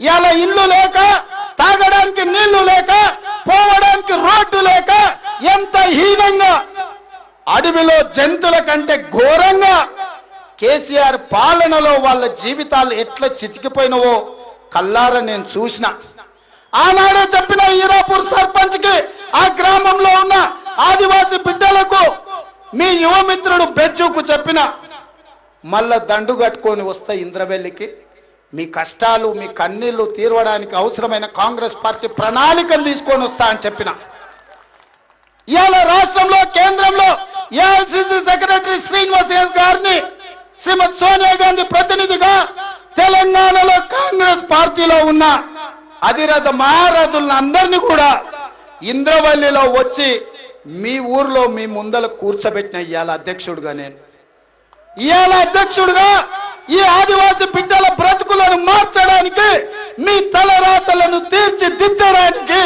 ఇలా ఇల్లు లేక తాగడానికి నీళ్లు లేక పోవడానికి రోడ్డు లేక ఎంత హీనంగా అడవిలో జంతువుల కంటే ఘోరంగా కేసీఆర్ పాలనలో వాళ్ళ జీవితాలు ఎట్లా చితికిపోయినవో కల్లారా నేను చూసిన ఆనాడే చెప్పిన హీరాపూర్ సర్పంచ్ కి ఆ గ్రామంలో ఉన్న ఆదివాసి బిడ్డలకు మీ యువమిత్రుడు బెజ్జుకు చెప్పిన మళ్ళా దండు కట్టుకొని వస్తా ఇంద్రవెల్లికి మీ కష్టాలు మీ కన్నీళ్లు తీర్వడానికి అవసరమైన కాంగ్రెస్ పార్టీ ప్రణాళికలు తీసుకొని వస్తా అని చెప్పిన ఇవాళ రాష్ట్రంలో కేంద్రంలో ఏఐసిసి సెక్రటరీ శ్రీనివాస్ గారిని శ్రీమతి సోనియా గాంధీ ప్రతినిధిగా తెలంగాణలో కాంగ్రెస్ పార్టీలో ఉన్న అధిరథ మహారథులను అందరినీ కూడా ఇంద్రవల్లిలో వచ్చి మీ ఊర్లో మీ ముందల కూర్చోబెట్టిన ఇవాళ అధ్యక్షుడుగా నేను ఇవాళ అధ్యక్షుడుగా ఈ ఆదివాసి బిడ్డల బ్రతుకులను మార్చడానికి మీ తలరాతలను తీర్చిదిద్దడానికి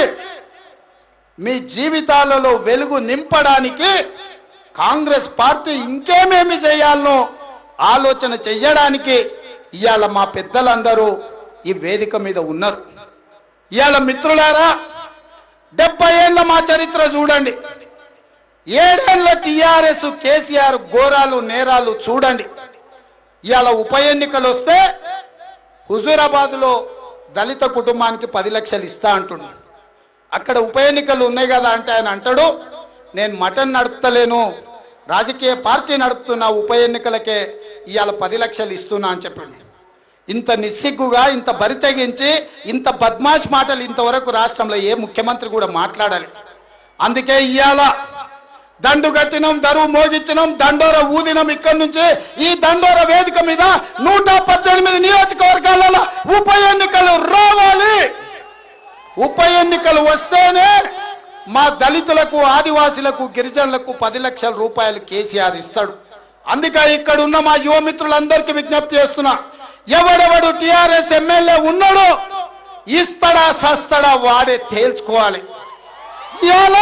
మీ జీవితాలలో వెలుగు నింపడానికి కాంగ్రెస్ పార్టీ ఇంకేమేమి చేయాలనో ఆలోచన చెయ్యడానికి ఇవాళ మా పెద్దలందరూ ఈ వేదిక మీద ఉన్నారు ఇవాళ మిత్రులారా డెబ్బై ఏళ్ళ మా చరిత్ర చూడండి ఏడేళ్ల టిఆర్ఎస్ కేసీఆర్ ఘోరాలు నేరాలు చూడండి ఇవాళ ఉప ఎన్నికలు వస్తే హుజూరాబాద్లో దళిత కుటుంబానికి పది లక్షలు ఇస్తా అంటున్నాడు అక్కడ ఉప ఎన్నికలు ఉన్నాయి కదా అంటే ఆయన అంటాడు నేను మటన్ నడుపుతలేను రాజకీయ పార్టీ నడుపుతున్న ఉప ఎన్నికలకే ఇవాళ పది లక్షలు ఇస్తున్నా అని చెప్పాడు ఇంత నిస్సిగ్గుగా ఇంత బరి తెగించి ఇంత బద్మాష్ మాటలు ఇంతవరకు రాష్ట్రంలో ఏ ముఖ్యమంత్రి కూడా మాట్లాడాలి అందుకే ఇవాళ దండు కట్టినం దరువు మోగించినం దండోర ఊదినం ఇక్కడి నుంచి ఈ దండోర వేదిక మీద నూట పద్దెనిమిది నియోజకవర్గాలలో ఉప ఎన్నికలు రావాలి ఉప ఎన్నికలు వస్తేనే మా దళితులకు ఆదివాసులకు గిరిజనులకు పది లక్షల రూపాయలు కేసీఆర్ ఇస్తాడు అందుకే ఇక్కడ ఉన్న మా యువమిత్రులందరికీ విజ్ఞప్తి చేస్తున్నా ఎవడెవడు టిఆర్ఎస్ ఎమ్మెల్యే ఉన్నాడో ఇస్తాడా సస్తాడా వాడే తేల్చుకోవాలి ఇలా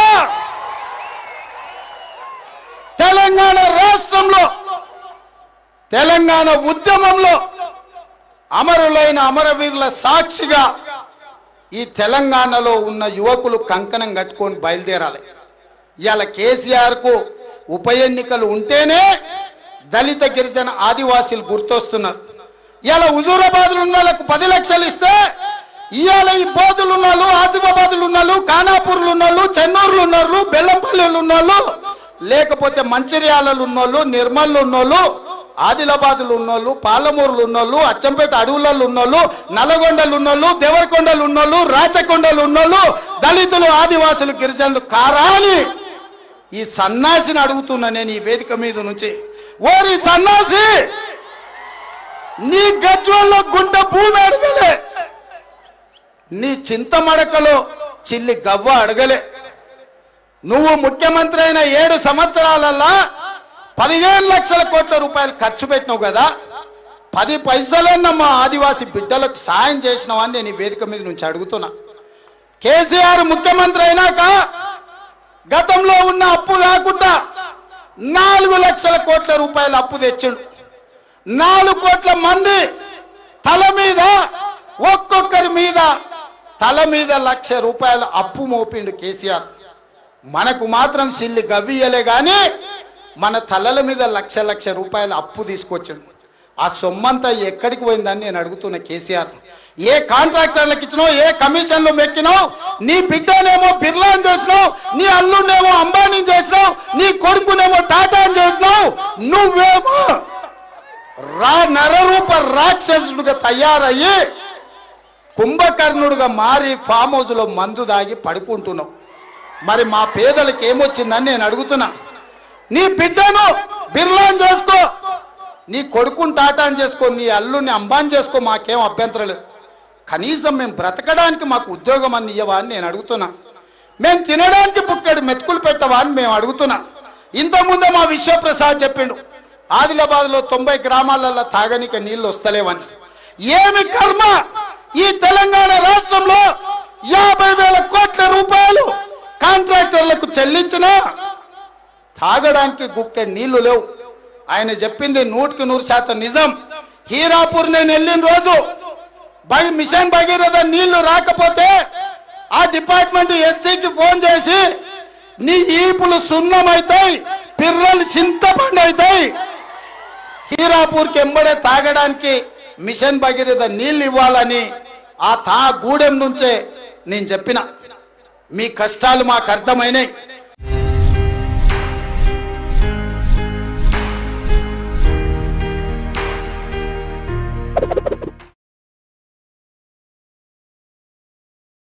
తెలంగాణ రాష్ట్రంలో తెలంగాణ ఉద్యమంలో అమరులైన అమరవీరుల సాక్షిగా ఈ తెలంగాణలో ఉన్న యువకులు కంకణం కట్టుకొని బయలుదేరాలి ఇవాళ కేసీఆర్కు ఉప ఎన్నికలు ఉంటేనే దళిత గిరిజన ఆదివాసీలు గుర్తొస్తున్నారు ఇవాళ హుజూరాబాద్లో ఉన్న వాళ్ళకు పది లక్షలు ఇస్తే ఇవాళ ఈ బోధులు ఉన్నాళ్ళు ఆసిఫాబాదులు ఉన్నాళ్ళు ఖానాపూర్లు ఉన్నాళ్ళు చెన్నూరులు ఉన్నారు బెల్లంపల్లిలు ఉన్నాళ్ళు లేకపోతే మంచిర్యాలలో ఉన్నోళ్ళు నిర్మల్లో ఉన్నోళ్ళు ఆదిలాబాద్లు ఉన్నోళ్ళు పాలమూరులు ఉన్నోళ్ళు అచ్చంపేట అడవులలో ఉన్నోళ్ళు నల్లగొండలు ఉన్నోళ్ళు దేవరకొండలు ఉన్నోళ్ళు రాచకొండలు ఉన్నోళ్ళు దళితులు ఆదివాసులు గిరిజనులు కారాని ఈ సన్నాసిని అడుగుతున్నా నేను ఈ వేదిక మీద నుంచి ఓరి సన్నాసి నీ గజ్వల్లో గుంట భూమి అడగలే నీ చింతమడకలో చిల్లి గవ్వ అడగలే నువ్వు ముఖ్యమంత్రి అయిన ఏడు సంవత్సరాలల్లా పదిహేను లక్షల కోట్ల రూపాయలు ఖర్చు పెట్టినావు కదా పది పైసలన్న మా ఆదివాసి బిడ్డలకు సాయం చేసినావని నేను ఈ వేదిక మీద నుంచి అడుగుతున్నా కేసీఆర్ ముఖ్యమంత్రి అయినాక గతంలో ఉన్న అప్పు కాకుండా నాలుగు లక్షల కోట్ల రూపాయల అప్పు తెచ్చిండు నాలుగు కోట్ల మంది తల మీద ఒక్కొక్కరి మీద తల మీద లక్ష రూపాయల అప్పు మోపిండు కేసీఆర్ మనకు మాత్రం సిల్లి గవ్వియలే గాని మన తలల మీద లక్ష లక్ష రూపాయల అప్పు తీసుకొచ్చాడు ఆ సొమ్మంతా ఎక్కడికి పోయిందని నేను అడుగుతున్న కేసీఆర్ ఏ కాంట్రాక్టర్లకు ఇచ్చినావు ఏ కమిషన్లు మెక్కినావు నీ బిడ్డనేమో బిర్లాన్ చేసినావు నీ అల్లునేమో అంబానీ చేసినావు నీ కొడుకునేమో టాటాని చేసినావు నువ్వేమో రా నరరూప రాక్షసుడుగా తయారయ్యి కుంభకర్ణుడుగా మారి ఫామ్ హౌస్లో మందు దాగి పడుకుంటున్నావు మరి మా పేదలకు ఏమొచ్చిందని నేను అడుగుతున్నా నీ బిడ్డను బిర్లాన్ చేసుకో నీ కొడుకుని టాటాన్ చేసుకో నీ అల్లుని అంబాన్ చేసుకో మాకేం అభ్యంతరం లేదు కనీసం మేము బ్రతకడానికి మాకు ఉద్యోగం అని ఇయ్యవా అని నేను అడుగుతున్నా మేము తినడానికి పుక్కడు మెతుకులు పెట్టవా అని మేము అడుగుతున్నా ఇంతకుముందే మా విశ్వప్రసాద్ చెప్పిండు ఆదిలాబాద్లో తొంభై గ్రామాలలో తాగనిక నీళ్లు వస్తలేవని ఏమి కర్మ ఈ తెలంగాణ రాష్ట్రంలో యాభై వేల కోట్ల రూపాయలు కాంట్రాక్టర్లకు చెల్లించినా తాగడానికి గుక్క నీళ్లు లేవు ఆయన చెప్పింది నూటికి నూరు శాతం నిజం హీరాపూర్ నేను వెళ్ళిన రోజు బై- మిషన్ భగీరథ నీళ్లు రాకపోతే ఆ డిపార్ట్మెంట్ ఎస్సీకి ఫోన్ చేసి నీ ఈపులు సున్నమైతాయి పిర్రలు చింతపండు అవుతాయి హీరాపూర్కి ఎంబడే తాగడానికి మిషన్ భగీరథ నీళ్ళు ఇవ్వాలని ఆ తా గూడెం నుంచే నేను చెప్పిన మీ కష్టాలు మాకు అర్థమైనాయి